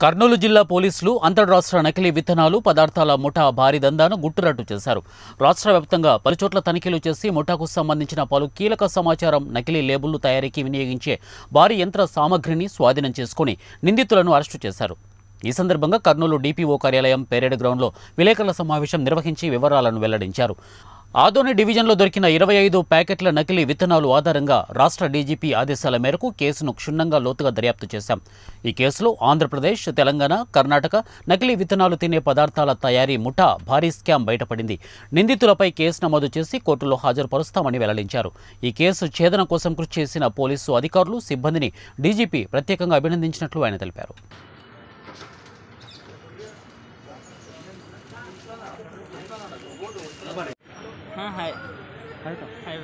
కర్నూలు జిల్లా పోలీసులు అంతర్రాష్ట్ర నకిలీ విత్తనాలు పదార్థాల ముఠా భారీ దందాను గుట్టురట్టు చేశారు రాష్ట్ర వ్యాప్తంగా పలుచోట్ల తనిఖీలు చేసి ముఠాకు సంబంధించిన పలు కీలక సమాచారం నకిలీ లేబుళ్లు తయారీకి వినియోగించే భారీ యంత్ర సామగ్రిని స్వాధీనం చేసుకుని నిందితులను అరెస్టు చేశారు ఈ సందర్భంగా కర్నూలు డిపిఓ కార్యాలయం పెరేడ్ గ్రౌండ్లో విలేకరుల సమావేశం నిర్వహించి వివరాలను వెల్లడించారు ఆదోని డివిజన్లో దొరికిన ఇరవై ఐదు ప్యాకెట్ల నకిలీ విత్తనాలు ఆధారంగా రాష్ట్ర డీజీపీ ఆదేశాల మేరకు కేసును క్షుణ్ణంగా లోతుగా దర్యాప్తు చేశాం ఈ కేసులో ఆంధ్రప్రదేశ్ తెలంగాణ కర్ణాటక నకిలీ విత్తనాలు తినే పదార్థాల తయారీ ముఠా భారీ స్కామ్ బయటపడింది నిందితులపై కేసు నమోదు చేసి కోర్టులో హాజరుపరుస్తామని వెల్లడించారు ఈ కేసు ఛేదన కోసం కృషి చేసిన పోలీసు అధికారులు సిబ్బందిని డీజీపీ ప్రత్యేకంగా అభినందించినట్లు ఆయన తెలిపారు हाँ है है तो है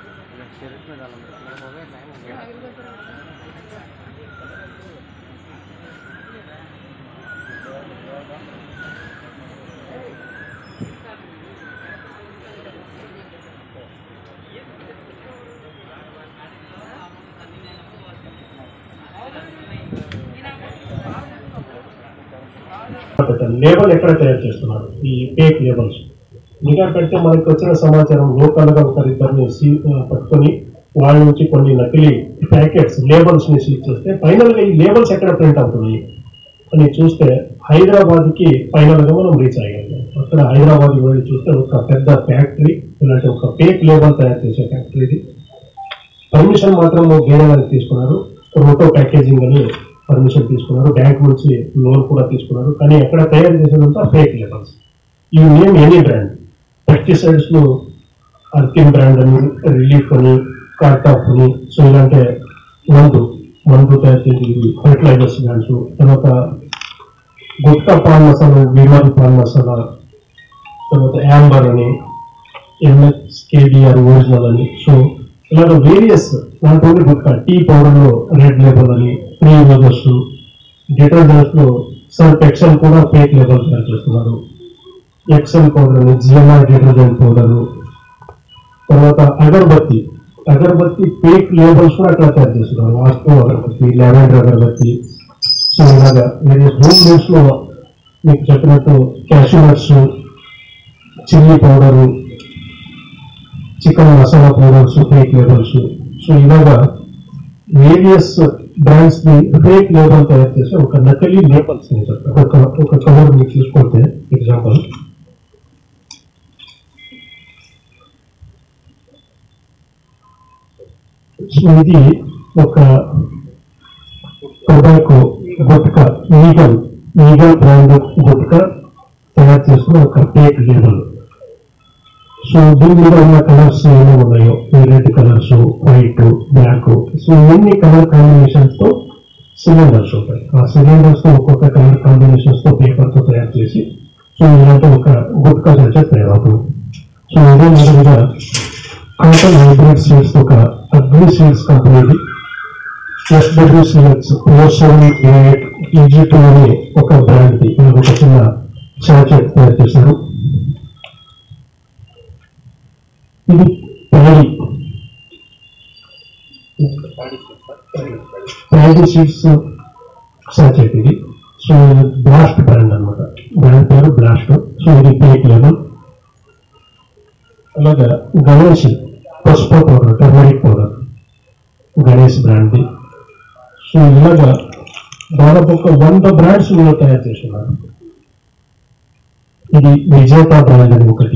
పెట్టాలి లేబుల్ ఎక్కడ తయారు చేస్తున్నారు ఈ ఫేక్ లేబుల్స్ నిఘా పెడితే మనకి వచ్చిన సమాచారం లోకల్ గా ఒకరిద్దరిని సీ- ఆ, పట్టుకొని వాళ్ళ నుంచి కొన్ని నకిలీ ప్యాకెట్స్ లేబుల్స్ ని సీజ్ చేస్తే ఫైనల్ గా ఈ లేబుల్స్ ఎక్కడ ప్రింట్ అవుతున్నాయి అని చూస్తే హైదరాబాద్ కి ఫైనల్ గా మనం రీచ్ అయ్యాము అక్కడ హైదరాబాద్ వెళ్ళి చూస్తే ఒక పెద్ద ఫ్యాక్టరీ ఇలాంటి ఒక ఫేక్ లేబుల్ తయారు చేసే ఫ్యాక్టరీ పర్మిషన్ మాత్రం గేయడానికి తీసుకున్నారు రోటో ప్యాకేజింగ్ అని పర్మిషన్ తీసుకున్నారు బ్యాంక్ నుంచి లోన్ కూడా తీసుకున్నారు కానీ ఎక్కడ తయారు చేసేదంతా fake labels you name any brand pesticides లో అర్కిన్ బ్రాండ్ అని రిలీఫ్ అని కార్టాప్ అని సో ఇలాంటి మందు మందు తయారు చేసేది ఫర్టిలైజర్స్ బ్రాండ్స్ తర్వాత గుట్కా పాన్ మసాలా విమాన్ పాన్ మసాలా తర్వాత యాంబర్ అని ఎంఎస్ కేడిఆర్ ఒరిజినల్ అని సో ఇలాగ వేరియస్ దాంట్లో గుట్కా టీ పౌడర్ లో రెడ్ లేబుల్ అని త్రీ యూజర్స్ డిటర్జెంట్స్ లో సర్ఫ్ ఎక్సెల్ కూడా ఫేక్ లేబుల్ తయారు చేస్తున్నారు ఎక్సెల్ పౌడర్ అని జిఎంఆర్ డిటర్జెంట్ పౌడర్ తర్వాత అగరబత్తి అగరబత్తి ఫేక్ లేబుల్స్ కూడా అట్లా తయారు చేస్తున్నారు వాస్తవ అగరబత్తి లెవెండర్ అగరబత్తి సో ఇలాగా వేరియస్ హోమ్ మేడ్స్ లో మీకు చెప్పినట్టు cashew nuts chilli powder chicken masala powders fake labels so ఇలాగా వేరియస్ బ్రాండ్స్ ని ఫేక్ లేబుల్ తయారు చేసి ఒక నకలీ లేబుల్స్ ని చెప్తారు ఒక ఒక కవర్ మీరు తీసుకుంటే ఎగ్జాంపుల్ సో ఇది ఒక tobacco gutka eagle eagle brand gutka తయారు చేసిన ఒక ఫేక్ లేబుల్ సో దీని మీద ఉన్న కలర్స్ ఏమేమి ఉన్నాయో ఈ red colours white black so ఇవన్నీ కలర్ కాంబినేషన్స్ తో సిలిండర్స్ ఉంటాయి ఆ సిలిండర్స్ తో ఒక్కొక్క కలర్ కాంబినేషన్స్ తో పేపర్ తో తయారు చేసి సో ఇలాంటి ఒక గుట్కా సంచే తయారవుతుంది సో ఇదే విధంగా కాటన్ హైబ్రిడ్ సీడ్స్ ఒక అగ్ని సీడ్స్ కంపెనీది SW CX four seven eight easy two అని ఒక బ్రాండ్ ది ఇది ఒక చిన్న చాకెట్ తయారు చేశారు ఇది ప్యాడీ ప్యాడీ సీడ్స్ సాచెట్ ఇది సో ఇది బ్లాస్ట్ బ్రాండ్ అన్నమాట బ్రాండ్ పేరు బ్లాస్ట్ సో ఇది పేక్ లెవెల్ అలాగా గణేష్ పసుపు పౌడర్ టర్మరిక్ పౌడర్ గణేష్ బ్రాండ్ది సో ఇలాగా దాదాపు ఒక వంద బ్రాండ్స్ వీళ్ళు తయారు చేస్తున్నారు ఇది విజేత బ్రాండ్ అని ఒకటి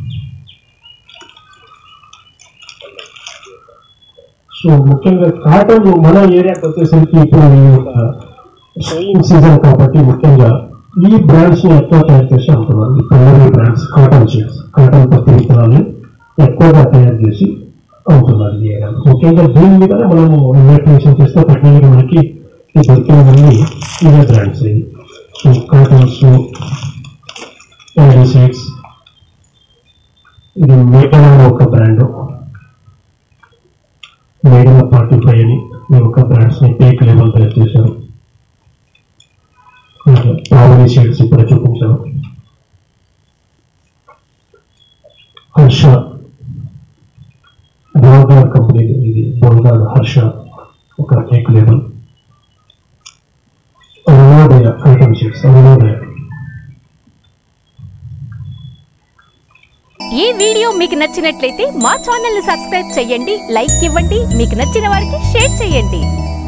సో ముఖ్యంగా కాటన్ మన ఏరియాకి వచ్చేసరికి ఇప్పుడు ఈ ఒక సోయింగ్ సీజన్ కాబట్టి ముఖ్యంగా ఈ బ్రాండ్స్ ని ఎక్కువ తయారు చేసి అమ్ముతున్నారు ఈ primary brands cotton sheets cotton పత్తి విత్తనాలు ఎక్కువగా తయారు చేసి అమ్ముతున్నారు ఈ ఏరియాలో ముఖ్యంగా దీని మీదనే మనము ఇన్వెస్టిగేషన్ చేస్తే టెక్నాలజీ మనకి ఈ దొరికినవన్నీ ఇవే బ్రాండ్స్ ఇవి సో కాటన్స్ ఎల్డీ సీడ్స్ ఇది మేకల ఒక బ్రాండ్ మేడల పార్టీ ఫైవ్ అని ఈ ఒక బ్రాండ్స్ ని పేక్ లెవెల్ తయారు చేశారు పావని షేడ్స్ ఇప్పుడు చూపించారు హర్ష బోల్గార్ కంపెనీ ఇది బోల్గార్ హర్ష ఒక కేక్ లేబుల్ అరుణోదయ అంటే సర్వోదయ ఈ వీడియో మీకు నచ్చినట్లయితే మా ఛానల్ ని సబ్స్క్రైబ్ చేయండి లైక్ ఇవ్వండి మీకు నచ్చిన వారికి షేర్ చేయండి